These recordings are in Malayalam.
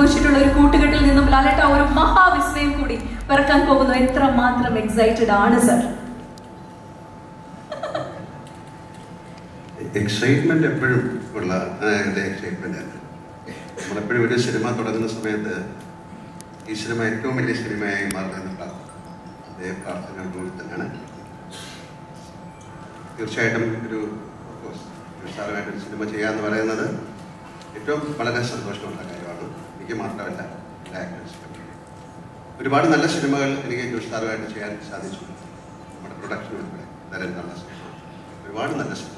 അനുഭവിച്ചിട്ടുള്ള ഒരു കൂട്ടുകെട്ടിൽ നിന്നും ലാലേട്ട ഒരു മഹാവിസ്മയം കൂടി പിറക്കാൻ പോകുന്നു എത്ര മാത്രം എക്സൈറ്റഡ് ആണ് സർ എക്സൈറ്റ്മെന്റ് എപ്പോഴും ഉള്ള എൻ്റെ എക്സൈറ്റ്മെന്റ് ആണ് നമ്മളെപ്പോഴും ഒരു സിനിമ തുടങ്ങുന്ന സമയത്ത് ഈ സിനിമ ഏറ്റവും വലിയ സിനിമയായി മാറണമെന്ന് പ്രാർത്ഥന അതേ പ്രാർത്ഥനയോടുകൂടി തന്നെയാണ് തീർച്ചയായിട്ടും ഒരു of course, ഒരു സാറുമായിട്ട് ഒരു സിനിമ ചെയ്യാന്ന് പറയുന്നത് ഏറ്റവും വളരെ സന്തോഷമുള്ള കാര്യമാണ് എനിക്ക് മാത്രമല്ല എല്ലാ ആക്ടേഴ്സിനും ഒരുപാട് നല്ല സിനിമകൾ എനിക്ക് ജോഷ് സാറുമായിട്ട് ചെയ്യാൻ സാധിച്ചു നമ്മുടെ പ്രൊഡക്ഷൻ ഉൾപ്പെടെ ധരൻ നല്ല സിനിമ ഒരുപാട് നല്ല സിനിമ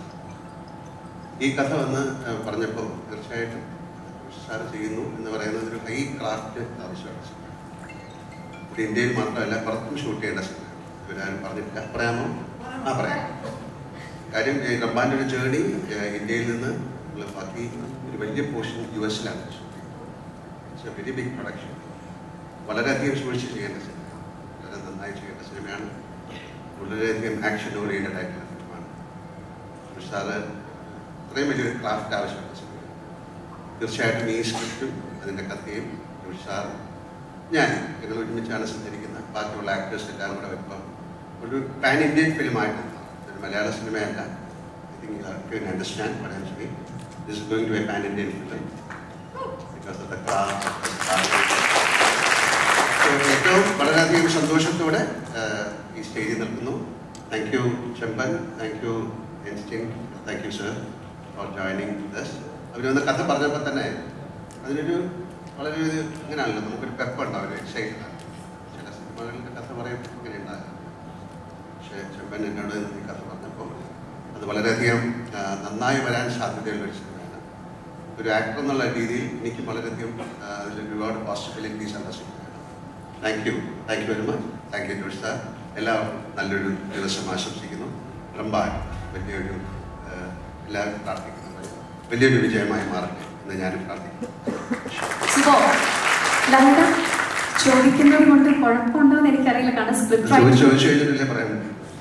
ഈ കഥ വന്ന് ഏഹ്, പറഞ്ഞപ്പോൾ തീർച്ചയായിട്ടും ജോഷ് സാറ് ചെയ്യുന്നു എന്ന് പറയുന്നത് ഒരു ഹൈ ക്രാഫ്റ്റ് ആവശ്യമാണ് സിനിമ ഇത് ഇന്ത്യയിൽ മാത്രമല്ല പുറത്തും ഷൂട്ട് ചെയ്യേണ്ട സിനിമ ഇവരാരും പറഞ്ഞിട്ടില്ല പറയാമോ ആ പറയാം കാര്യം ഈ റബ്ബാൻ്റെ ഒരു ജേണി ഇന്ത്യയിൽ നിന്ന് ഉള്ള ബാക്കി ഒരു വലിയ പോർഷൻ യു എസിലാണ് it's a very big production വളരെയധികം സൂക്ഷിച്ച് ചെയ്യേണ്ട സിനിമ വളരെ നന്നായി ചെയ്യേണ്ട സിനിമയാണ് വളരെയധികം ആക്ഷൻ ഓറിയൻറ്റഡ് ആയിട്ടുള്ള ഫിലിമാണ് ജോഷ് സാറ് അത്രയും വലിയൊരു ക്രാഫ്റ്റ് ആവശ്യമുള്ള സിനിമ തീർച്ചയായിട്ടും ഈ സ്ക്രിപ്റ്റും അതിൻ്റെ കഥയും ജോഷ് സാർ ഞാൻ ഞങ്ങൾ ഒരുമിച്ചാണ് സഞ്ചരിക്കുന്നത് ബാക്കിയുള്ള ആക്ടേഴ്സ് എല്ലാം കൂടെ വരുമ്പോൾ ഒരു പാൻ ഇന്ത്യൻ ഫിലിമായിട്ട് ഒരു മലയാള സിനിമയല്ല I think you can understand what I'm saying. This is going to be a pan Indian film because of the craft of the style. So, ഏറ്റവും വളരെയധികം സന്തോഷത്തോടെ ആഹ്, ഈ സ്റ്റേജിൽ നിൽക്കുന്നു thank you Chemban thank you ഇൻസ്റ്റിങ് thank you sir for joining us അവർ വന്ന് കഥ പറഞ്ഞപ്പോൾ തന്നെ അതിനൊരു വളരെ ഒരു ഇങ്ങനെയാണല്ലോ നമുക്കൊരു പെപ്പുണ്ടാവും ഒരു എക്സൈറ്റഡ് ചില സിനിമകളുടെ കഥ പറയുമ്പോൾ ഇങ്ങനെ ഉണ്ടാകും പക്ഷേ ചെമ്പൻ എന്നോട് ഈ കഥ പറഞ്ഞപ്പോൾ അത് വളരെയധികം ആ, നന്നായി വരാൻ സാധ്യതയുള്ള ഒരു സിനിമയാണ് ഒരു ആക്ടർ എന്നുള്ള രീതിയിൽ എനിക്ക് വളരെയധികം ആ, അതിൽ ഒരുപാട് പോസിബിലിറ്റീസ് ഉള്ള സിനിമയാണ് thank you thank you very much thank you Joshi sir എല്ലാവർക്കും നല്ലൊരു ദിവസം ആശംസിക്കുന്നു റംബാൻ വലിയൊരു ആ, എല്ലാവരും പ്രാർത്ഥിക്കുന്നത് വലിയൊരു വിജയമായി മാറട്ടെ എന്ന് ഞാനും പ്രാർത്ഥിക്കുന്നു സുഖോ ലാലേട്ട ചോദിക്കുന്നത് കൊണ്ട് കുഴപ്പമുണ്ടോ എന്ന് എനിക്കറിയില്ല കാരണം ചോദിച്ചു സ്ക്രിപ്റ്റ് ചോദിച്ചു കഴിഞ്ഞിട്ടില്ലേ പറയാൻ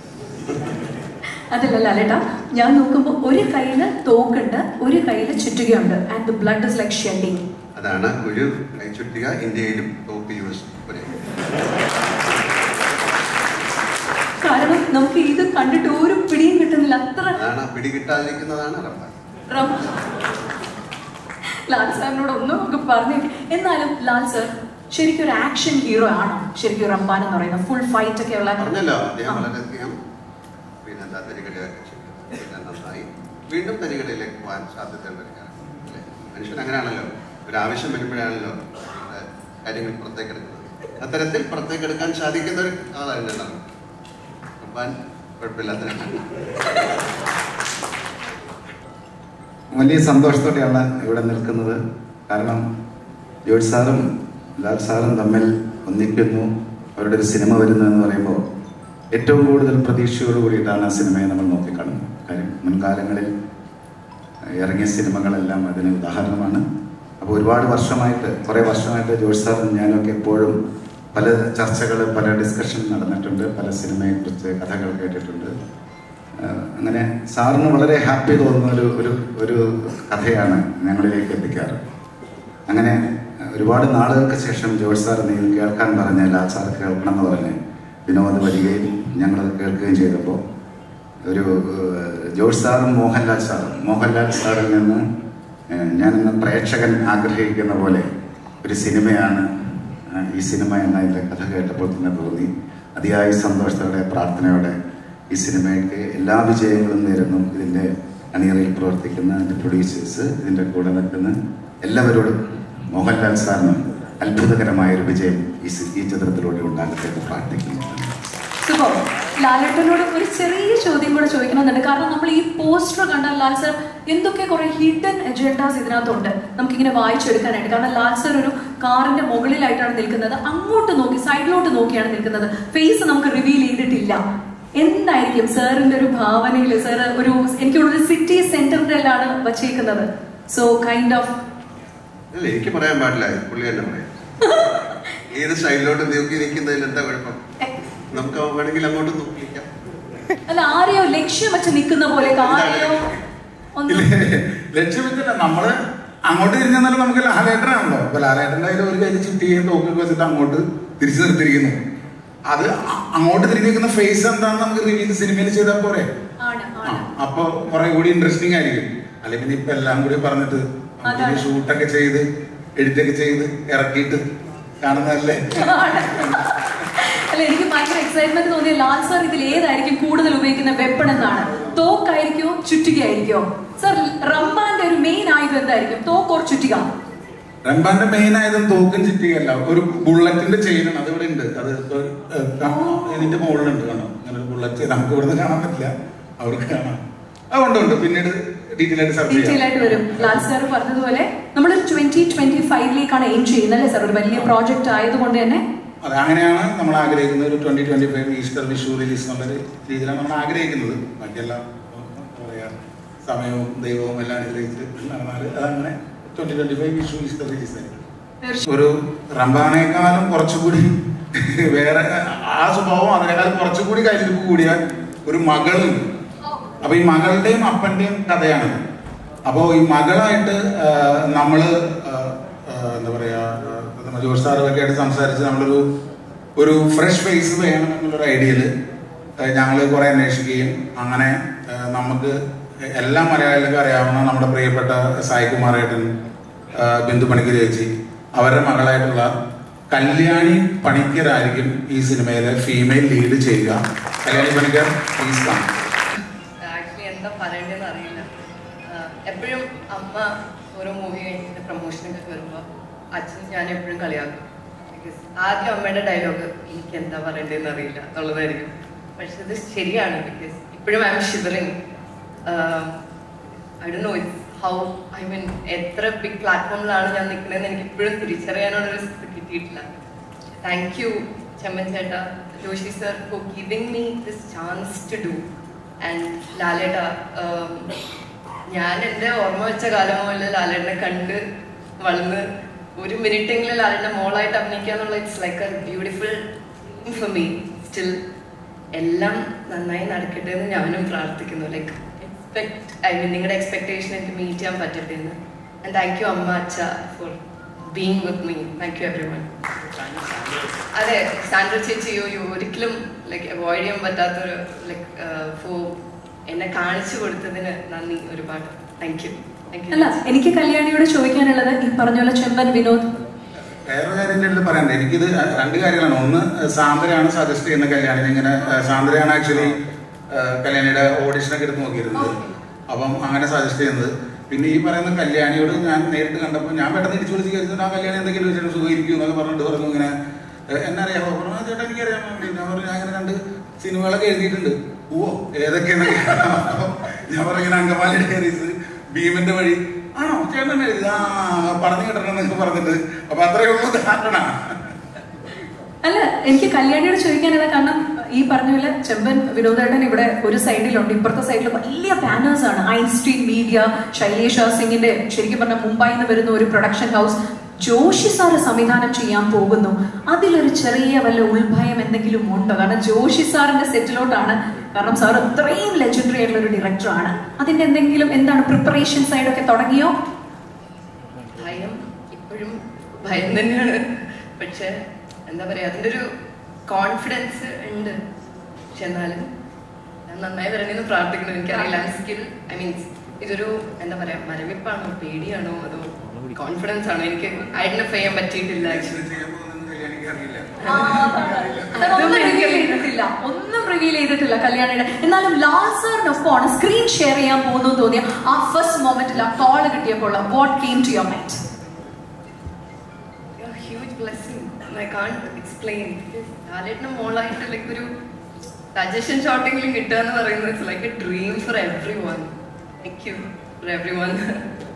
അതല്ല ലാലേട്ട ഞാൻ നോക്കുമ്പോൾ ഒരു കയ്യില് തോക്കുണ്ട് ഒരു കയ്യില് ചുറ്റുകയുണ്ട് and the blood is like shedding അതാണ് ഒരു കൈച്ചുട്ടിക ഇന്ത്യയിലും തോപ്പ് യു എസ് ഒരേ കാരണം നമുക്ക് ഇത് കണ്ടിട്ട് ഒരു പിടിയും കിട്ടുന്നില്ല അത്ര അതാണ് ആ പിടി കിട്ടാതിരിക്കുന്നതാണ് റബ്ബാൻ റം- ലാൽ സാറിനോട് ഒന്നും നമുക്ക് പറഞ്ഞു എന്നാലും ലാൽ സർ ശരിക്കും ഒരു ആക്ഷൻ ഹീറോ ആണോ ശരിക്കും റംബാൻ എന്ന് പറയുന്നത് ഫുൾ ഫൈറ്റ് ഒക്കെ ഉള്ള പറഞ്ഞല്ലോ അദ്ദേഹം ആ. വളരെയധികം പിന്നെ എന്താ തരികടയൊക്കെ ചെയ്തു പിന്നെ നന്നായി വീണ്ടും തരികടയിലേക്ക് പോകാൻ സാധ്യതയുള്ള ഒരു കാര്യം അല്ലേ മനുഷ്യൻ അങ്ങനെയാണല്ലോ ഒരു ആവശ്യം വരുമ്പോഴാണല്ലോ നമ്മുടെ കാര്യങ്ങൾ പുറത്തേക്ക് എടുക്കുന്നത് അത്തരത്തിൽ പുറത്തേക്ക് എടുക്കാൻ സാധിക്കുന്ന ഒരു ആളാണ് ഞാൻ റബ്ബാൻ കുഴപ്പമില്ലാത്ത വലിയ സന്തോഷത്തോടെയാണ് ഇവിടെ നിൽക്കുന്നത് കാരണം ജോർജ് സാറും ലാൽ സാറും തമ്മിൽ ഒന്നിക്കുന്നു അവരുടെ ഒരു സിനിമ വരുന്നു എന്ന് പറയുമ്പോൾ ഏറ്റവും കൂടുതൽ പ്രതീക്ഷയോട് കൂടിയിട്ടാണ് ആ സിനിമയെ നമ്മൾ നോക്കിക്കാണുന്നത് കാര്യം മുൻകാലങ്ങളിൽ ഇറങ്ങിയ സിനിമകളെല്ലാം അതിന് ഉദാഹരണമാണ് അപ്പോൾ ഒരുപാട് വർഷമായിട്ട് കുറേ വർഷമായിട്ട് ജോർജ് സാറും ഞാനൊക്കെ എപ്പോഴും പല ചർച്ചകൾ പല ഡിസ്കഷൻ നടന്നിട്ടുണ്ട് പല സിനിമയെക്കുറിച്ച് കഥകൾ കേട്ടിട്ടുണ്ട് ആഹ് അങ്ങനെ സാറിന് വളരെ ഹാപ്പി തോന്നുന്ന ഒരു ഒരു ഒരു കഥയാണ് ഞങ്ങളിലേക്ക് എത്തിക്കാറ് അങ്ങനെ ഒരുപാട് നാളുകൾക്ക് ശേഷം ജോർജ് സാർ നീ ഇത് കേൾക്കാൻ പറഞ്ഞ ലാൽ സാർ കേൾക്കണം എന്ന് പറഞ്ഞ് വിനോദ് വരികയും ഞങ്ങളത് കേൾക്കുകയും ചെയ്തപ്പോൾ ഒരു ഏഹ്, ജോർജ് സാറും മോഹൻലാൽ സാറും മോഹൻലാൽ സാറിൽ നിന്ന് ഏഹ്, ഞാനിന്ന് പ്രേക്ഷകൻ ആഗ്രഹിക്കുന്ന പോലെ ഒരു സിനിമയാണ് ഏഹ്, ഈ സിനിമ എന്ന ഇതിൻ്റെ കഥ കേട്ടപ്പോൾ തന്നെ തോന്നി അതിയായ സന്തോഷത്തോടെ പ്രാർത്ഥനയോടെ ഈ സിനിമയ്ക്ക് എല്ലാ വിജയങ്ങളും നേരുന്നു ഇതിൻ്റെ അണിയറയിൽ പ്രവർത്തിക്കുന്ന അതിൻ്റെ പ്രൊഡ്യൂസേഴ്സ് ഇതിൻ്റെ കൂടെ നിൽക്കുന്ന എല്ലാവരോടും മോഹൻലാൽ സാറിനും അത്ഭുതകരമായ ഒരു വിജയം ഈ സി- ഈ ചിത്രത്തിലൂടെ ഉണ്ടാകട്ടെ എന്ന് പ്രാർത്ഥിക്കുന്നു സുഖോ ലാലേട്ടനോട് ഒരു ചെറിയ ചോദ്യം കൂടെ ചോദിക്കണമെന്നുണ്ട് കാരണം നമ്മൾ ഈ പോസ്റ്റർ കണ്ടാൽ ലാൽ സർ എന്തൊക്കെ കുറെ ഹിഡൻ എജൻഡാസ് ഇതിനകത്തുണ്ട് നമുക്കിങ്ങനെ വായിച്ചെടുക്കാനായിട്ട് കാരണം ലാൽ സർ ഒരു കാറിന്റെ മുകളിലായിട്ടാണ് നിൽക്കുന്നത് അങ്ങോട്ട് നോക്കി സൈഡിലോട്ട് നോക്കിയാണ് നിൽക്കുന്നത് ഫേസ് നമുക്ക് റിവീൽ ചെയ്തിട്ടില്ല എന്തായിരിക്കും സാറിന്റെ ഒരു ഭാവനയിൽ സാർ ഒരു എനിക്ക് ഒരു സിറ്റി സെന്ററിലാണ് വച്ചേക്കുന്നത് സോ കൈൻഡ് ഓഫ് അല്ല എനിക്ക് പറയാൻ പാടില്ല ഇത് പുള്ളി തന്നെ പറയാം ഏത് സൈഡിലോട്ട് നോക്കി നിൽക്കുന്നതിൽ എന്താ കുഴപ്പം നമുക്ക് വേണമെങ്കിൽ അങ്ങോട്ട് നോക്കിയിരിക്കാം അല്ല ആരെയോ ലക്ഷ്യം വെച്ച് നിൽക്കുന്ന പോലെ ആരെയോ ഒന്ന് ലക്ഷ്യമില്ല നമ്മള് അങ്ങോട്ട് തിരിഞ്ഞാൽ നമുക്ക് ലാലേട്ടനാണല്ലോ അപ്പൊ ലാലേട്ടൻ്റെ കയ്യിൽ ഒരു കയ്യിൽ ചുറ്റിയും തോക്കൊക്കെ വെച്ചിട്ട് അങ്ങോട്ട് തിരിച്ചു നിർത്തിയിരിക്കുന്നു അത് അ- അങ്ങോട്ട് തിരിഞ്ഞ് നിൽക്കുന്ന ഫേസ് എന്താണെന്ന് നമുക്ക് റിവീൽ സിനിമയിൽ ചെയ്താൽ പോരെ ആണ് ആ, ആണ് അപ്പൊ കുറെ കൂടി ഇൻട്രസ്റ്റിംഗ് ആയിരിക്കും അല്ലെങ്കിൽ പിന്നെ ഇപ്പൊ എല്ലാം കൂടി പറഞ്ഞിട്ട് അതാണ്. ഷൂട്ടൊക്കെ ചെയ്ത് എഡിറ്റൊക്കെ ചെയ്ത് ഇറക്കിയിട്ട് കാണുന്നതല്ലേ അല്ല എനിക്ക് ഭയങ്കര എക്സൈറ്റ്മെന്റ് തോന്നിയ ലാൽ സാർ ഇതിൽ ഏതായിരിക്കും കൂടുതൽ ഉപയോഗിക്കുന്ന വെപ്പൺ എന്നാണ് തോക്കായിരിക്കോ ചുറ്റികയായിരിക്കോ സാർ റംബാന്റെ ഒരു മെയിൻ ആയുധം എന്തായിരിക്കും തോക്ക് ഓർ ചുറ്റിക റംബാന്റെ മെയിൻ ആയതും തോക്കും ചുറ്റികയല്ല ഒരു ബുള്ളറ്റിന്റെ ചെയിനാണ് അത് ഇവിടെ ഉണ്ട് അത് ഇപ്പൊ, ഏഹ്, ക- ഇതിന്റെ മുകളിലുണ്ട് കാണാം അങ്ങനെ ഒരു ബുള്ളറ്റ് നമുക്ക് ഇവിടുന്ന് കാണാൻ പറ്റില്ല അവർക്ക് കാണാം ആ ഉണ്ട് ഉണ്ട് പിന്നീട് ഡീറ്റെയിൽ ആയിട്ട് സെർച്ച് ഡീറ്റെയിൽ ചെയ്യാം ആയിട്ട് വരും ലാൽ സാർ പറഞ്ഞതുപോലെ നമ്മൾ ട്വന്റി ട്വന്റി ഫൈവിലേക്കാണ് എയിം ചെയ്യുന്നത് അല്ലേ സാർ ഒരു വലിയ പ്രോജക്റ്റ് ആയതുകൊണ്ട് തന്നെ അതെ അങ്ങനെയാണ് നമ്മൾ ആഗ്രഹിക്കുന്നത് ഒരു twenty twenty five Easter Vishu release എന്നുള്ളൊരു രീതിയിലാണ് നമ്മൾ ആഗ്രഹിക്കുന്നത് ബാക്കിയെല്ലാം എന്താ പറയാ സമയവും ദൈവവും എല്ലാം അനുഗ്രഹിച്ച് നടന്നാൽ അതങ്ങനെ twenty twenty five Vishu Easter release ആയിരിക്കും ഒരു റംബാനേക്കാളും കുറച്ചുകൂടി വേറെ ആ സ്വഭാവം അതിനേക്കാളും കുറച്ചുകൂടി കയ്യിലിരിപ്പ് കൂടിയ ഒരു മകളുണ്ട് അപ്പൊ ഈ മകളുടെയും അപ്പന്റെയും കഥയാണ് അപ്പോൾ ഈ മകളായിട്ട് ആ, നമ്മള് ആ, ആ, എന്താ പറയാ ആ, നമ്മുടെ ജോസ് സാറൊക്കെ ആയിട്ട് സംസാരിച്ച് നമ്മളൊരു ഒരു ഫ്രഷ് ഫേസ് വേണം എന്നുള്ളൊരു ഐഡിയയില് ഞങ്ങൾ കുറെ അന്വേഷിക്കുകയും അങ്ങനെ ആ, നമുക്ക് എല്ലാ മലയാളികൾക്കും അറിയാവുന്ന നമ്മുടെ പ്രിയപ്പെട്ട സായികുമാർ ഏട്ടൻ ആ, ബിന്ദു പണിക്കർ ചേച്ചി അവരുടെ മകളായിട്ടുള്ള കല്യാണി പണിക്കരായിരിക്കും ഈ സിനിമയിലെ ഫീമെയിൽ ലീഡ് ചെയ്യുക കല്യാണി പണിക്കർ പ്ലീസ് കാണാം ആക്ച്വലി എന്താ പറയേണ്ടതെന്ന് അറിയില്ല എപ്പോഴും അമ്മ ഓരോ മൂവി കഴിഞ്ഞിട്ട് പ്രൊമോഷനൊക്കെ കയറുമ്പോൾ അച്ഛൻ ഞാൻ എപ്പോഴും കളിയാക്കും ബിക്കോസ് ആദ്യം അമ്മയുടെ ഡയലോഗ് എനിക്ക് എന്താ പറയേണ്ടതെന്ന് അറിയില്ല എന്നുള്ളതായിരിക്കും പക്ഷെ ഇത് ശരിയാണ് ബിക്കോസ് ഇപ്പോഴും ഐ എം ഷിവറിങ് ഐ ഡോ know it's how I mean എത്ര ബിഗ് പ്ലാറ്റ്ഫോമിലാണ് ഞാൻ നിൽക്കുന്നതെന്ന് എനിക്ക് ഇപ്പോഴും തിരിച്ചറിയാനുള്ളൊരു ഇത് കിട്ടിയിട്ടില്ല താങ്ക് യു ചെമ്മൻ ചേട്ട Joshi sir for giving me this chance to do and ലാലേട്ട um, ഞാൻ എൻ്റെ ഓർമ്മ വെച്ച കാലം മുതൽ ലാലേട്ടനെ കണ്ട് വളർന്ന് ഒരു മിനിറ്റെങ്കിലും ലാലേട്ടൻ്റെ മോളായിട്ട് അഭിനയിക്കുക എന്നുള്ള it's like a beautiful for me still എല്ലാം നന്നായി നടക്കട്ടെ എന്ന് ഞാനും പ്രാർത്ഥിക്കുന്നു ലൈക്ക് എക്സ്പെക്ട് ഐ മീൻ നിങ്ങളുടെ എക്സ്പെക്ടേഷൻ എനിക്ക് മീറ്റ് ചെയ്യാൻ പറ്റട്ടെ എന്ന് ആൻഡ് താങ്ക് യു അമ്മ അച്ഛ for being with me thank you everyone അതെ സാൻഡ്ര ചേച്ചി യോ ഒരിക്കലും ലൈക്ക് അവോയ്ഡ് ചെയ്യാൻ പറ്റാത്തൊരു ലൈക്ക് ഫോ എന്നെ കാണിച്ചു കൊടുത്തതിന് നന്ദി ഒരുപാട് താങ്ക് യു താങ്ക് അല്ല യു എനിക്ക് കല്യാണിയോട് ചോദിക്കാനുള്ളത് ഈ പറഞ്ഞ പോലെ ചെമ്പൻ വിനോദ് വേറെ കാര്യം എൻ്റെ അടുത്ത് പറയണ്ടേ എനിക്കിത് രണ്ട് കാര്യങ്ങളാണ് ഒന്ന് സാന്ദ്രയാണ് സജസ്റ്റ് ചെയ്യുന്ന കല്യാണിനെ ഇങ്ങനെ ഏഹ്, സാന്ദ്രയാണ് ആക്ച്വലി കല്യാണിയുടെ ഓഡിഷനൊക്കെ എടുത്ത് നോക്കിയിരുന്നത് അപ്പം അങ്ങനെ സജസ്റ്റ് ചെയ്യുന്നത് പിന്നെ ഈ പറയുന്ന കല്യാണിയോട് ഞാൻ നേരിട്ട് കണ്ടപ്പോൾ ഞാൻ പെട്ടെന്ന് ഇടിച്ചു വിളിച്ച് കഴിച്ചിട്ട് ആ കല്യാണി എന്തെങ്കിലും വെച്ചിട്ട് സുഖമായിരിക്കും എന്നൊക്കെ പറഞ്ഞിട്ട് പറഞ്ഞു ഇങ്ങനെ ഏഹ്, എന്നെ അറിയാമോ പറഞ്ഞു "ആ, ചേട്ടാ എനിക്കറിയാം ഞാൻ പറഞ്ഞു ഞാൻ ഇങ്ങനെ രണ്ട് സിനിമകളൊക്കെ എഴുതിയിട്ടുണ്ട് ഓ ഏതൊക്കെയെന്നൊക്കെ അപ്പം ഞാൻ പറഞ്ഞു ഇങ്ങനെ അങ്കമാലി ഡയറീസ് ഭീമന്റെ വഴി ആണോ ചേട്ടൻ എഴുതി ആ പറഞ്ഞു കിട്ടണമെന്നൊക്കെ പറഞ്ഞിട്ട് അപ്പൊ അത്രയേ ഉള്ളൂ ധാരണ അല്ല എനിക്ക് കല്യാണിയോട് ചോദിക്കാനുള്ള കാരണം ഈ പറഞ്ഞ പോലെ ചെമ്പൻ വിനോദേട്ടൻ ഇവിടെ ഒരു സൈഡിലുണ്ട് ഇപ്പുറത്തെ സൈഡിൽ വലിയ ബാനേഴ്സ് ആണ് ഐൻസ്റ്റീൻ മീഡിയ ശൈലേഷ് സിംഗിന്റെ ശരിക്കും പറഞ്ഞാൽ മുംബൈയിൽ നിന്ന് വരുന്ന ഒരു പ്രൊഡക്ഷൻ ഹൗസ് ജോഷി സാറ് സംവിധാനം ചെയ്യാൻ പോകുന്നു അതിലൊരു ചെറിയ വല്ല ഉൾഭയം എന്തെങ്കിലും ഉണ്ടോ കാരണം ജോഷി സാറിന്റെ സെറ്റിലോട്ടാണ് കാരണം സാർ അത്രയും ലെജൻഡറി ആയിട്ടുള്ള ഒരു ഡയറക്ടറാണ് അതിന്റെ എന്തെങ്കിലും എന്താണ് പ്രിപ്പറേഷൻ സൈഡൊക്കെ തുടങ്ങിയോ ഭയം ഇപ്പോഴും ഭയം തന്നെയാണ് പക്ഷെ എന്താ പറയാ അതിൻ്റെ ഒരു കോൺഫിഡൻസ് ഉണ്ട് പക്ഷെ എന്നാലും ഞാൻ നന്നായി വരണമെന്ന് പ്രാർത്ഥിക്കുന്നു എനിക്കറിയില്ല സ്കിൽ ഐ മീൻസ് ഇതൊരു എന്താ പറയാ മരവിപ്പാണോ പേടിയാണോ അതോ കോൺഫിഡൻസ് ആണോ എനിക്ക് ഐഡന്റിഫൈ ചെയ്യാൻ പറ്റിയിട്ടില്ല ആക്ച്വലി ഒന്നും റിവീൽ ചെയ്തിട്ടില്ല ഒന്നും റിവീൽ ചെയ്തിട്ടില്ല കല്യാണിയുടെ എന്നാലും ലാസറിനൊപ്പമാണ് സ്ക്രീൻ ഷെയർ ചെയ്യാൻ പോകുന്നു തോന്നിയ ആ ഫസ്റ്റ് മൊമെന്റിൽ ആ കോൾ കിട്ടിയപ്പോൾ what came to your mind huge blessing I can't explain ലാലേട്ടിന് മോളായിട്ട് ലൈക്ക് ഒരു സജഷൻ ഷോട്ടെങ്കിലും കിട്ടുക എന്ന് പറയുന്നത് it's like a dream for everyone thank you for every one